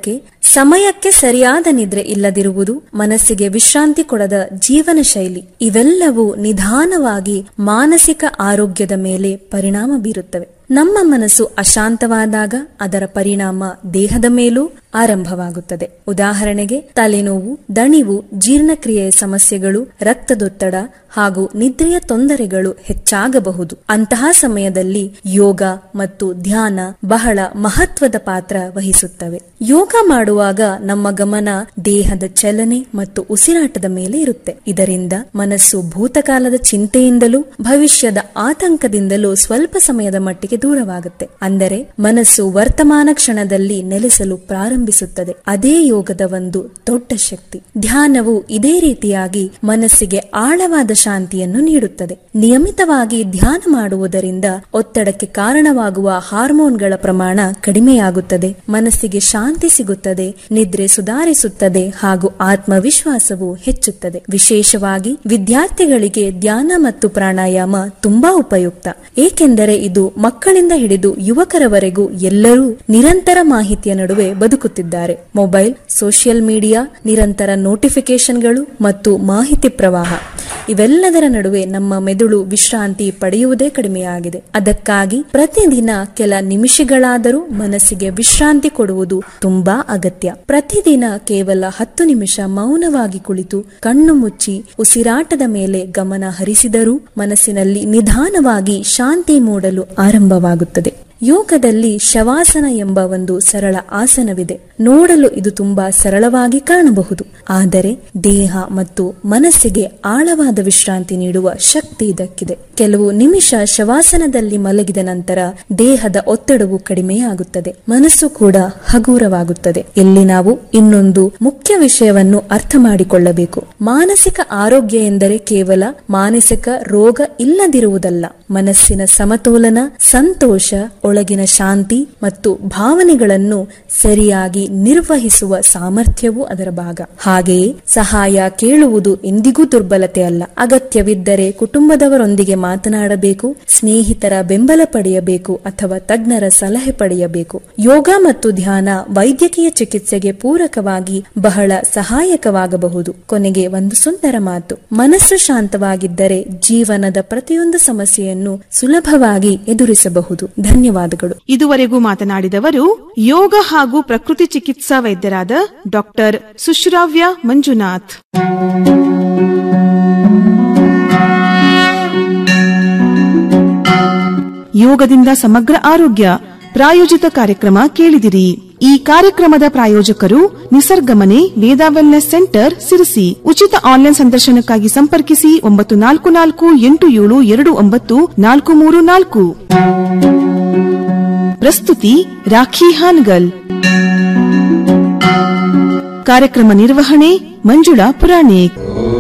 ಬಳಕೆ ಸಮಯಕ್ಕೆ ಸರಿಯಾದ ನಿದ್ರೆ ಇಲ್ಲದಿರುವುದು ಮನಸ್ಸಿಗೆ ವಿಶ್ರಾಂತಿ ಕೊಡದ ಜೀವನ ಶೈಲಿ ಇವೆಲ್ಲವೂ ನಿಧಾನವಾಗಿ ಮಾನಸಿಕ ಆರೋಗ್ಯದ ಮೇಲೆ ಪರಿಣಾಮ ಬೀರುತ್ತವೆ ನಮ್ಮ ಮನಸ್ಸು ಅಶಾಂತವಾದಾಗ ಅದರ ಪರಿಣಾಮ ದೇಹದ ಮೇಲೂ ಆರಂಭವಾಗುತ್ತದೆ ಉದಾಹರಣೆಗೆ ತಲೆನೋವು ದಣಿವು ಜೀರ್ಣಕ್ರಿಯೆಯ ಸಮಸ್ಯೆಗಳು ರಕ್ತದೊತ್ತಡ ಹಾಗೂ ನಿದ್ರೆಯ ತೊಂದರೆಗಳು ಹೆಚ್ಚಾಗಬಹುದು ಅಂತಹ ಸಮಯದಲ್ಲಿ ಯೋಗ ಮತ್ತು ಧ್ಯಾನ ಬಹಳ ಮಹತ್ವದ ಪಾತ್ರ ವಹಿಸುತ್ತವೆ ಯೋಗ ಮಾಡುವಾಗ ನಮ್ಮ ಗಮನ ದೇಹದ ಚಲನೆ ಮತ್ತು ಉಸಿರಾಟದ ಮೇಲೆ ಇರುತ್ತೆ ಇದರಿಂದ ಮನಸ್ಸು ಭೂತಕಾಲದ ಚಿಂತೆಯಿಂದಲೂ ಭವಿಷ್ಯದ ಆತಂಕದಿಂದಲೂ ಸ್ವಲ್ಪ ಸಮಯದ ಮಟ್ಟಿಗೆ ದೂರವಾಗುತ್ತೆ ಅಂದರೆ ಮನಸ್ಸು ವರ್ತಮಾನ ಕ್ಷಣದಲ್ಲಿ ನೆಲೆಸಲು ಪ್ರಾರಂಭಿಸುತ್ತದೆ ಅದೇ ಯೋಗದ ಒಂದು ದೊಡ್ಡ ಶಕ್ತಿ ಧ್ಯಾನವು ಇದೇ ರೀತಿಯಾಗಿ ಮನಸ್ಸಿಗೆ ಆಳವಾದ ಶಾಂತಿಯನ್ನು ನೀಡುತ್ತದೆ ನಿಯಮಿತವಾಗಿ ಧ್ಯಾನ ಮಾಡುವುದರಿಂದ ಒತ್ತಡಕ್ಕೆ ಕಾರಣವಾಗುವ ಹಾರ್ಮೋನ್ಗಳ ಪ್ರಮಾಣ ಕಡಿಮೆಯಾಗುತ್ತದೆ ಮನಸ್ಸಿಗೆ ಶಾಂತಿ ಸಿಗುತ್ತದೆ ನಿದ್ರೆ ಸುಧಾರಿಸುತ್ತದೆ ಹಾಗೂ ಆತ್ಮವಿಶ್ವಾಸವು ಹೆಚ್ಚುತ್ತದೆ ವಿಶೇಷವಾಗಿ ವಿದ್ಯಾರ್ಥಿಗಳಿಗೆ ಧ್ಯಾನ ಮತ್ತು ಪ್ರಾಣಾಯಾಮ ತುಂಬಾ ಉಪಯುಕ್ತ ಏಕೆಂದರೆ ಇದು ಮಕ್ಕಳಿಂದ ಹಿಡಿದು ಯುವಕರವರೆಗೂ ಎಲ್ಲರೂ ನಿರಂತರ ಮಾಹಿತಿಯ ನಡುವೆ ಬದುಕುತ್ತಿದ್ದಾರೆ ಮೊಬೈಲ್ ಸೋಷಿಯಲ್ ಮೀಡಿಯಾ ನಿರಂತರ ನೋಟಿಫಿಕೇಶನ್ಗಳು ಮತ್ತು ಮಾಹಿತಿ ಪ್ರವಾಹ ಇವೆಲ್ಲದರ ನಡುವೆ ನಮ್ಮ ಮೆದುಳು ವಿಶ್ರಾಂತಿ ಪಡೆಯುವುದೇ ಕಡಿಮೆಯಾಗಿದೆ ಅದಕ್ಕಾಗಿ ಪ್ರತಿದಿನ ಕೆಲ ನಿಮಿಷಗಳಾದರೂ ಮನಸ್ಸಿಗೆ ವಿಶ್ರಾಂತಿ ಕೊಡುವುದು ತುಂಬಾ ಅಗತ್ಯ ಪ್ರತಿದಿನ ಕೇವಲ ಹತ್ತು ನಿಮಿಷ ಮೌನವಾಗಿ ಕುಳಿತು ಕಣ್ಣು ಮುಚ್ಚಿ ಉಸಿರಾಟದ ಮೇಲೆ ಗಮನ ಹರಿಸಿದರೂ ಮನಸ್ಸಿನಲ್ಲಿ ನಿಧಾನವಾಗಿ ಶಾಂತಿ ಮೂಡಲು ಆರಂಭವಾಗುತ್ತದೆ ಯೋಗದಲ್ಲಿ ಶವಾಸನ ಎಂಬ ಒಂದು ಸರಳ ಆಸನವಿದೆ ನೋಡಲು ಇದು ತುಂಬಾ ಸರಳವಾಗಿ ಕಾಣಬಹುದು ಆದರೆ ದೇಹ ಮತ್ತು ಮನಸ್ಸಿಗೆ ಆಳವಾದ ವಿಶ್ರಾಂತಿ ನೀಡುವ ಶಕ್ತಿ ಇದಕ್ಕಿದೆ ಕೆಲವು ನಿಮಿಷ ಶವಾಸನದಲ್ಲಿ ಮಲಗಿದ ನಂತರ ದೇಹದ ಒತ್ತಡವು ಕಡಿಮೆಯಾಗುತ್ತದೆ ಮನಸ್ಸು ಕೂಡ ಹಗೂರವಾಗುತ್ತದೆ ಇಲ್ಲಿ ನಾವು ಇನ್ನೊಂದು ಮುಖ್ಯ ವಿಷಯವನ್ನು ಅರ್ಥ ಮಾಡಿಕೊಳ್ಳಬೇಕು ಮಾನಸಿಕ ಆರೋಗ್ಯ ಎಂದರೆ ಕೇವಲ ಮಾನಸಿಕ ರೋಗ ಇಲ್ಲದಿರುವುದಲ್ಲ ಮನಸ್ಸಿನ ಸಮತೋಲನ ಸಂತೋಷ ಒಳಗಿನ ಶಾಂತಿ ಮತ್ತು ಭಾವನೆಗಳನ್ನು ಸರಿಯಾಗಿ ನಿರ್ವಹಿಸುವ ಸಾಮರ್ಥ್ಯವೂ ಅದರ ಭಾಗ ಹಾಗೆಯೇ ಸಹಾಯ ಕೇಳುವುದು ಎಂದಿಗೂ ದುರ್ಬಲತೆ ಅಲ್ಲ ಅಗತ್ಯವಿದ್ದರೆ ಕುಟುಂಬದವರೊಂದಿಗೆ ಮಾತನಾಡಬೇಕು ಸ್ನೇಹಿತರ ಬೆಂಬಲ ಪಡೆಯಬೇಕು ಅಥವಾ ತಜ್ಞರ ಸಲಹೆ ಪಡೆಯಬೇಕು ಯೋಗ ಮತ್ತು ಧ್ಯಾನ ವೈದ್ಯಕೀಯ ಚಿಕಿತ್ಸೆಗೆ ಪೂರಕವಾಗಿ ಬಹಳ ಸಹಾಯಕವಾಗಬಹುದು ಕೊನೆಗೆ ಒಂದು ಸುಂದರ ಮಾತು ಮನಸ್ಸು ಶಾಂತವಾಗಿದ್ದರೆ ಜೀವನದ ಪ್ರತಿಯೊಂದು ಸಮಸ್ಯೆಯನ್ನು ಸುಲಭವಾಗಿ ಎದುರಿಸಬಹುದು ಧನ್ಯವಾದಗಳು ಇದುವರೆಗೂ ಮಾತನಾಡಿದವರು ಯೋಗ ಹಾಗೂ ಪ್ರಕೃತಿ ಚಿಕಿತ್ಸಾ ವೈದ್ಯರಾದ ಡಾಕ್ಟರ್ ಸುಶ್ರಾವ್ಯ ಮಂಜುನಾಥ್ ಯೋಗದಿಂದ ಸಮಗ್ರ ಆರೋಗ್ಯ ಪ್ರಾಯೋಜಿತ ಕಾರ್ಯಕ್ರಮ ಕೇಳಿದಿರಿ ಈ ಕಾರ್ಯಕ್ರಮದ ಪ್ರಾಯೋಜಕರು ನಿಸರ್ಗಮನೆ ವೇದಾ ವೆಲ್ನೆಸ್ ಸೆಂಟರ್ ಸಿರಿಸಿ ಉಚಿತ ಆನ್ಲೈನ್ ಸಂದರ್ಶನಕ್ಕಾಗಿ ಸಂಪರ್ಕಿಸಿ ಒಂಬತ್ತು ನಾಲ್ಕು ನಾಲ್ಕು ಎಂಟು ಏಳು ಎರಡು ಒಂಬತ್ತು ನಾಲ್ಕು ಮೂರು ನಾಲ್ಕು ಪ್ರಸ್ತುತಿ ರಾಖಿ ಹಾನಗಲ್ ಕಾರ್ಯಕ್ರಮ ನಿರ್ವಹಣೆ ಮಂಜುಳಾ ಪುರಾಣಿಕ್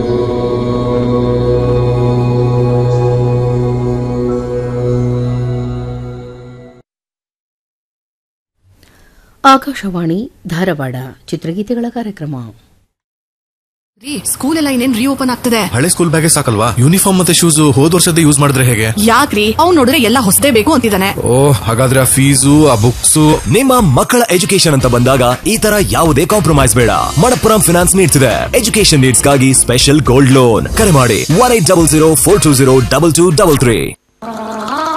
ಆಕಾಶವಾಣಿ ಧಾರವಾಡ ಚಿತ್ರಗೀತೆಗಳ ಕಾರ್ಯಕ್ರಮ ರೀ ಸ್ಕೂಲ್ ಎಲ್ಲ ಇನ್ನೇನ್ ರೀಓಪನ್ ಆಗ್ತದೆ ಹಳೆ ಸ್ಕೂಲ್ ಬ್ಯಾಗೆ ಸಾಕಲ್ವಾ ಯೂನಿಫಾರ್ಮ್ ಮತ್ತೆ ಶೂಸ್ ಹೋದ್ ವರ್ಷದ ಯೂಸ್ ಮಾಡಿದ್ರೆ ಹೇಗೆ ಯಾಕ್ರಿ ಅವ್ನ್ ನೋಡಿದ್ರೆ ಎಲ್ಲ ಹೊಸದೇ ಬೇಕು ಅಂತಿದ್ದಾನೆ ಓ ಹಾಗಾದ್ರೆ ಆ ಫೀಸು ಆ ಬುಕ್ಸು ನಿಮ್ಮ ಮಕ್ಕಳ ಎಜುಕೇಶನ್ ಅಂತ ಬಂದಾಗ ಈ ತರ ಯಾವುದೇ ಕಾಂಪ್ರಮೈಸ್ ಬೇಡ ಮಣಪ್ಪುರಂ ಫಿನಾನ್ಸ್ ನೀಡ್ತಿದೆ ಎಜುಕೇಶನ್ ನೀಡ್ಸ್ ಗಾಗಿ ಸ್ಪೆಷಲ್ ಗೋಲ್ಡ್ ಲೋನ್ ಕರೆ ಮಾಡಿ one eight double zero four two zero double two double three